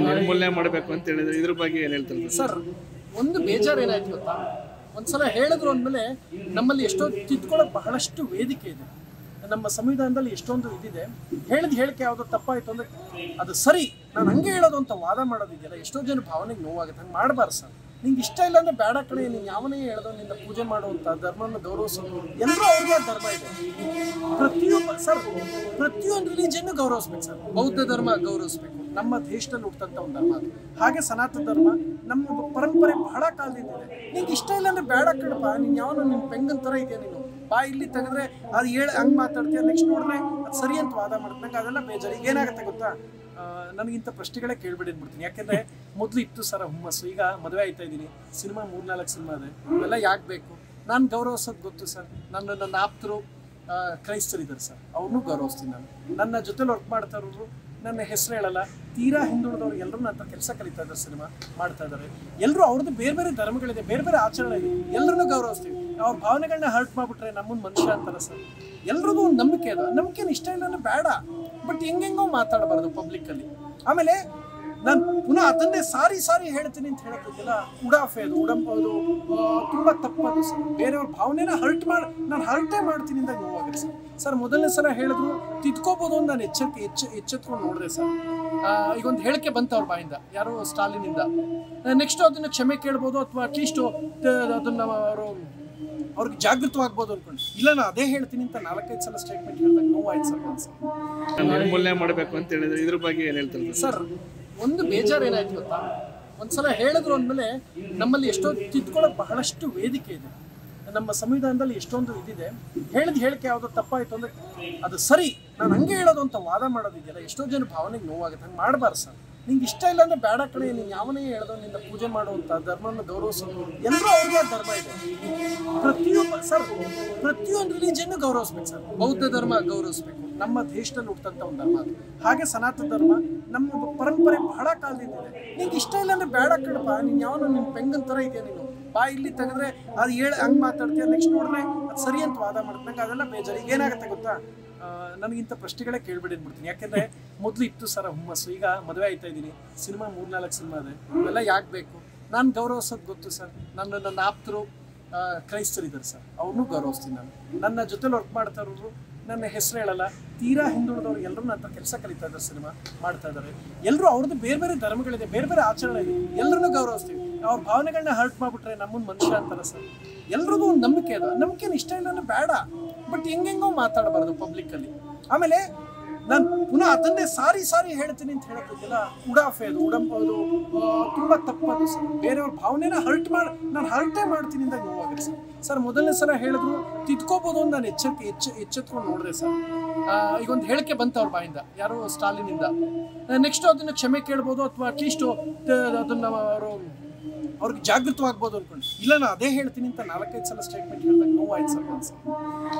ನಿರ್ಮೂಲನೆ ಮಾಡಬೇಕು ಅಂತ ಹೇಳಿದ್ರೆ ಇದ್ರ ಬಗ್ಗೆ ಏನು ಹೇಳ್ತಾರೆ ಸರ್ ಒಂದು ಬೇಜಾರು ಏನಾಯ್ತು ಗೊತ್ತಾ ಒಂದ್ಸಲ ಹೇಳಿದ್ರು ಅಂದಮೇಲೆ ನಮ್ಮಲ್ಲಿ ಎಷ್ಟೋ ತಿದ್ಕೊಳ್ಳೋಕೆ ಬಹಳಷ್ಟು ವೇದಿಕೆ ಇದೆ ನಮ್ಮ ಸಂವಿಧಾನದಲ್ಲಿ ಎಷ್ಟೊಂದು ಇದಿದೆ ಹೇಳಿದ ಹೇಳಿಕೆ ಯಾವುದೋ ತಪ್ಪಾಯ್ತು ಅಂದ್ರೆ ಅದು ಸರಿ ನಾನು ಹಂಗೆ ಹೇಳೋದು ಅಂತ ವಾದ ಮಾಡೋದಿದೆಯಲ್ಲ ಎಷ್ಟೋ ಜನ ಭಾವನೆಗೆ ನೋವಾಗುತ್ತೆ ಹಂಗೆ ಮಾಡಬಾರ್ದು ಸರ್ ನಿಂಗೆ ಇಷ್ಟ ಇಲ್ಲ ಅಂದ್ರೆ ಬೇಡ ಕಡೆ ನೀನು ಯಾವನೇ ಹೇಳ್ದೋ ನಿನ್ನ ಪೂಜೆ ಮಾಡುವಂಥ ಧರ್ಮನ ಗೌರವಿಸೋದು ಎಲ್ಲರೂ ಅವ್ರಿಗೆ ಧರ್ಮ ಇದೆ ಪ್ರತಿಯೊಬ್ಬ ಸರ್ ಪ್ರತಿಯೊಂದು ರಿಲಿಜನ್ ಗೌರವಿಸ್ಬೇಕು ಸರ್ ಬೌದ್ಧ ಧರ್ಮ ಗೌರವಿಸ್ಬೇಕು ನಮ್ಮ ದೇಶದಲ್ಲಿ ಹುಟ್ಟಂತ ಒಂದು ಧರ್ಮ ಅದು ಹಾಗೆ ಸನಾತನ ಧರ್ಮ ನಮ್ಮ ಒಬ್ಬ ಪರಂಪರೆ ಬಹಳ ಕಾಲದಿಂದ ಇದೆ ನಿಂಗೆ ಇಷ್ಟ ಇಲ್ಲ ಅಂದ್ರೆ ಬೇಡ ಕಣಪ್ಪ ನೀನು ಯಾವನೋ ನಿನ್ನ ಪೆಂಗನ್ ಥರ ಇದೆಯಾ ನೀನು ಬಾ ಇಲ್ಲಿ ತೆಗೆದ್ರೆ ಅದು ಹೇಳಿ ಹಂಗೆ ಮಾತಾಡ್ತೀಯ ನೆಕ್ಸ್ಟ್ ನೋಡಿದ್ರೆ ಅದು ಸರಿ ಅಂತ ವಾದ ಮಾಡುತ್ತೆ ನಂಗೆ ಅದೆಲ್ಲ ಬೇಜಾರು ಈಗ ಏನಾಗುತ್ತೆ ಗೊತ್ತಾ ಆ, ನನಗಿಂತ ಪ್ರಶ್ನೆಗಳೇ ಕೇಳ್ಬೇಡಿ ಅಂದ್ಬಿಡ್ತೀನಿ ಯಾಕೆಂದ್ರೆ ಮೊದಲು ಇತ್ತು ಸರ್ ಹುಮ್ಮಸ್ಸು ಈಗ ಮದುವೆ ಆಯ್ತಾ ಇದ್ದೀನಿ ಸಿನಿಮಾ ಮೂರ್ನಾಲ್ಕು ಸಿನಿಮಾ ಇದೆ ಇವೆಲ್ಲ ಯಾಕೆ ಬೇಕು ನಾನು ಗೌರವಿಸೋದು ಗೊತ್ತು ಸರ್ ನನ್ನ ನನ್ನ ಆಪ್ತರು ಆ, ಕ್ರೈಸ್ತರಿದ್ದಾರೆ ಸರ್ ಅವ್ರನ್ನೂ ಗೌರವಿಸ್ತೀನಿ ನಾನು ನನ್ನ ಜೊತೆಲಿ ವರ್ಕ್ ಮಾಡ್ತಾ ಇರೋರು ನನ್ನ ಹೆಸರು ಹೇಳಲ್ಲ ತೀರಾ ಹಿಂದುಳಿದವ್ರು ಎಲ್ಲರೂ ನನ್ನ ಕೆಲಸ ಕಲಿತಾ ಇದ್ದಾರೆ ಸಿನಿಮಾ ಮಾಡ್ತಾ ಇದ್ದಾರೆ ಎಲ್ಲರೂ ಅವ್ರದ್ದು ಬೇರೆ ಬೇರೆ ಧರ್ಮಗಳಿದೆ ಬೇರೆ ಬೇರೆ ಆಚರಣೆ ಇದೆ ಎಲ್ಲರನ್ನೂ ಗೌರವಿಸ್ತೀವಿ ಅವ್ರ ಭಾವನೆಗಳನ್ನ ಹರ್ಟ್ ಮಾಡ್ಬಿಟ್ರೆ ನಮ್ಮನ್ನ ಮನುಷ್ಯ ಅಂತಾರೆ ಸರ್ ಎಲ್ರಿಗೂ ಒಂದು ನಂಬಿಕೆ ಅದು ನಂಬಿಕೆನ ಇಷ್ಟ ಇಲ್ಲ ಅಂದ್ರೆ ಬೇಡ ಬಟ್ ಹೆಂಗೆಂಗೋ ಮಾತಾಡಬಾರ್ದು ಪಬ್ಲಿಕ್ಕಲ್ಲಿ ಆಮೇಲೆ ನಾನು ಪುನಃ ಅದನ್ನೇ ಸಾರಿ ಸಾರಿ ಹೇಳ್ತೀನಿ ಅಂತ ಹೇಳೋದಿಲ್ಲ ಉಡಾಫೆ ಅದು ಉಡಂಪ ಅದು ಆ, ತುಂಬಾ ತಪ್ಪದು ಸರ್ ಬೇರೆಯವ್ರ ಭಾವನೆನ ಹರ್ಟ್ ಮಾಡಿ ನಾನು ಹರ್ಟೇ ಮಾಡ್ತೀನಿ ಅಂತ ನೋವಾಗುತ್ತೆ ಸರ್ ಸರ್ ಮೊದಲನೇ ಸಲ ಹೇಳಿದ್ರು ತಿದ್ಕೋಬೋದು ಅಂತ ನಾನು ಎಚ್ಚರಿಕೆ ಎಚ್ಚ ಎಚ್ಚೆತ್ಕೊಂಡು ನೋಡಿದೆ ಸರ್ ಆ, ಈಗ ಒಂದು ಹೇಳಿಕೆ ಬಂತು ಅವ್ರ ಬಾಯಿಂದ ಯಾರೋ ಸ್ಟಾಲಿನಿಂದ ನೆಕ್ಸ್ಟ್ ಅದನ್ನ ಕ್ಷಮೆ ಕೇಳ್ಬೋದು ಅಥವಾ ಅಟ್ಲೀಸ್ಟ್ ಅದನ್ನ ಅವರು ಅವ್ರಿಗೆ ಜಾಗೃತವಾಗ್ಬೋದು ಅನ್ಕೊಂಡು ಇಲ್ಲ ನಾನು ಅದೇ ಹೇಳ್ತೀನಿ ಅಂತ ನಾಲ್ಕೈದು ಸಲ ಸ್ಟೇಟ್ಮೆಂಟ್ ಹೇಳಿದಾಗ ನೋವಾಯ್ತು ಸರ್ ಮನ್ಸು ನಿರ್ಮೂಲನೆ ಮಾಡಬೇಕು ಅಂತ ಹೇಳಿದ್ರೆ ಇದ್ರ ಬಗ್ಗೆ ಏನು ಹೇಳ್ತಾರೆ ಸರ್ ಒಂದು ಬೇಜಾರು ಏನಾಯ್ತು ಗೊತ್ತಾ ಒಂದ್ಸಲ ಹೇಳಿದ್ರು ಅಂದಮೇಲೆ ನಮ್ಮಲ್ಲಿ ಎಷ್ಟೋ ತಿದ್ಕೊಳ್ಳೋಕೆ ಬಹಳಷ್ಟು ವೇದಿಕೆ ಇದೆ ನಮ್ಮ ಸಂವಿಧಾನದಲ್ಲಿ ಎಷ್ಟೊಂದು ಇದಿದೆ ಹೇಳಿದ ಹೇಳಿಕೆ ಯಾವುದೋ ತಪ್ಪಾಯ್ತು ಅಂದ್ರೆ ಅದು ಸರಿ ನಾನು ಹಂಗೆ ಹೇಳೋದು ಅಂತ ವಾದ ಮಾಡೋದಿದೆಯಲ್ಲ ಎಷ್ಟೋ ಜನ ಭಾವನೆಗೆ ನೋವಾಗುತ್ತೆ ಹಂಗೆ ಮಾಡಬಾರ್ದು ಸರ್ ನಿಂಗೆ ಇಷ್ಟ ಇಲ್ಲ ಅಂದ್ರೆ ಬೇಡ ಕಡೆ ನೀನು ಯಾವನೇ ಹೇಳ್ದೋ ನಿನ್ನ ಪೂಜೆ ಮಾಡುವಂಥ ಧರ್ಮನ ಗೌರವಿಸೋದು ಎಲ್ಲರೂ ಅವ್ರಿಗೆ ಧರ್ಮ ಇದೆ ಪ್ರತಿಯೊಬ್ಬ ಸರ್ ಪ್ರತಿಯೊಂದು ರಿಲಿಜನ್ ಗೌರವಿಸ್ಬೇಕು ಸರ್ ಬೌದ್ಧ ಧರ್ಮ ಗೌರವಿಸ್ಬೇಕು ನಮ್ಮ ದೇಶದಲ್ಲಿ ಹುಟ್ಟಂತ ಒಂದು ಧರ್ಮ ಅದು ಹಾಗೆ ಸನಾತನ ಧರ್ಮ ನಮ್ಮ ಒಬ್ಬ ಪರಂಪರೆ ಬಹಳ ಕಾಲದಿಂದ ಇದೆ ನಿಂಗೆ ಇಷ್ಟ ಇಲ್ಲ ಅಂದ್ರೆ ಬೇಡ ಕಣಪ್ಪ ನೀನು ಯಾವನೋ ನಿನ್ನ ಪೆಂಗನ್ ಥರ ಇದೆಯಾ ನೀನು ಬಾ ಇಲ್ಲಿ ತೆಗೆದ್ರೆ ಅದು ಹೇಳಿ ಹಂಗೆ ಮಾತಾಡ್ತೀಯ ನೆಕ್ಸ್ಟ್ ನೋಡಿದ್ರೆ ಅದು ಸರಿ ಅಂತ ವಾದ ಮಾಡುತ್ತೆ ನಂಗೆ ಅದೆಲ್ಲ ಬೇಜಾರು ಈಗ ಏನಾಗುತ್ತೆ ಗೊತ್ತಾ ಆ, ನನಗಿಂತ ಪ್ರಶ್ನೆಗಳೇ ಕೇಳ್ಬೇಡಿ ಅಂದ್ಬಿಡ್ತೀನಿ ಯಾಕೆಂದ್ರೆ ಮೊದಲು ಇತ್ತು ಸರ್ ಹುಮ್ಮಸ್ಸು ಈಗ ಮದುವೆ ಆಯ್ತಾ ಇದ್ದೀನಿ ಸಿನಿಮಾ ಮೂರ್ನಾಲ್ಕು ಸಿನಿಮಾ ಇದೆ ಇವೆಲ್ಲ ಯಾಕೆ ಬೇಕು ನಾನು ಗೌರವಿಸೋದು ಗೊತ್ತು ಸರ್ ನನ್ನ ನನ್ನ ಆಪ್ತರು ಆ, ಕ್ರೈಸ್ತರಿದ್ದಾರೆ ಸರ್ ಅವ್ರನ್ನೂ ಗೌರವಿಸ್ತೀನಿ ನಾನು ನನ್ನ ಜೊತೆಲಿ ವರ್ಕ್ ಮಾಡ್ತಾ ಇರೋರು ನನ್ನ ಹೆಸರು ಹೇಳಲ್ಲ ತೀರಾ ಹಿಂದುಳಿದವ್ರು ಎಲ್ಲರೂ ನನ್ನ ಕೆಲಸ ಕಲಿತಾ ಇದ್ದಾರೆ ಸಿನಿಮಾ ಮಾಡ್ತಾ ಇದ್ದಾರೆ ಎಲ್ಲರೂ ಅವ್ರದ್ದು ಬೇರೆ ಬೇರೆ ಧರ್ಮಗಳಿದೆ ಬೇರೆ ಬೇರೆ ಆಚರಣೆ ಇದೆ ಎಲ್ಲರನ್ನೂ ಗೌರವಿಸ್ತೀವಿ ಅವ್ರ ಭಾವನೆಗಳನ್ನ ಹರ್ಟ್ ಮಾಡ್ಬಿಟ್ರೆ ನಮ್ಮನ್ನ ಮನುಷ್ಯ ಅಂತಾರೆ ಸರ್ ಎಲ್ರಿಗೂ ಒಂದು ನಂಬಿಕೆ ಅದು ನಂಬಿಕೆನ ಇಷ್ಟ ಇಲ್ಲ ಅಂದ್ರೆ ಬೇಡ ಬಟ್ ಹೆಂಗೆಂಗೋ ಮಾತಾಡಬಾರ್ದು ಪಬ್ಲಿಕ್ಕಲ್ಲಿ ಆಮೇಲೆ ನಾನು ಪುನಃ ಅದನ್ನೇ ಸಾರಿ ಸಾರಿ ಹೇಳ್ತೀನಿ ಅಂತ ಹೇಳೋದಿಲ್ಲ ಉಡಾಫೆ ಅದು ಉಡಂಪ ಅದು ಆ, ತುಂಬಾ ತಪ್ಪದು ಸರ್ ಬೇರೆಯವ್ರ ಭಾವನೆನ ಹರ್ಟ್ ಮಾಡಿ ನಾನು ಹರ್ಟೇ ಮಾಡ್ತೀನಿ ಅಂತ ನೋವಾಗುತ್ತೆ ಸರ್ ಸರ್ ಮೊದಲನೇ ಸಲ ಹೇಳಿದ್ರು ತಿದ್ಕೋಬೋದು ಅಂತ ನಾನು ಎಚ್ಚರಿಕೆ ಎಚ್ಚ ಎಚ್ಚೆತ್ಕೊಂಡು ನೋಡಿದೆ ಸರ್ ಆ, ಈಗ ಒಂದು ಹೇಳಿಕೆ ಬಂತು ಅವ್ರ ಬಾಯಿಂದ ಯಾರೋ ಸ್ಟಾಲಿನಿಂದ ನೆಕ್ಸ್ಟ್ ಅದನ್ನ ಕ್ಷಮೆ ಕೇಳ್ಬೋದು ಅಥವಾ ಅಟ್ಲೀಸ್ಟ್ ಅದನ್ನ ಅವರು ಅವ್ರಿಗೆ ಜಾಗೃತವಾಗ್ಬೋದು ಅನ್ಕೊಂಡು ಇಲ್ಲ ನಾನು ಅದೇ ಹೇಳ್ತೀನಿ ಅಂತ ನಾಲ್ಕೈದು ಸಲ ಸ್ಟೇಟ್ಮೆಂಟ್ ಹೇಳಿದಾಗ ನೋವಾಯ್ತು ಸರ್ ಮನ್ಸು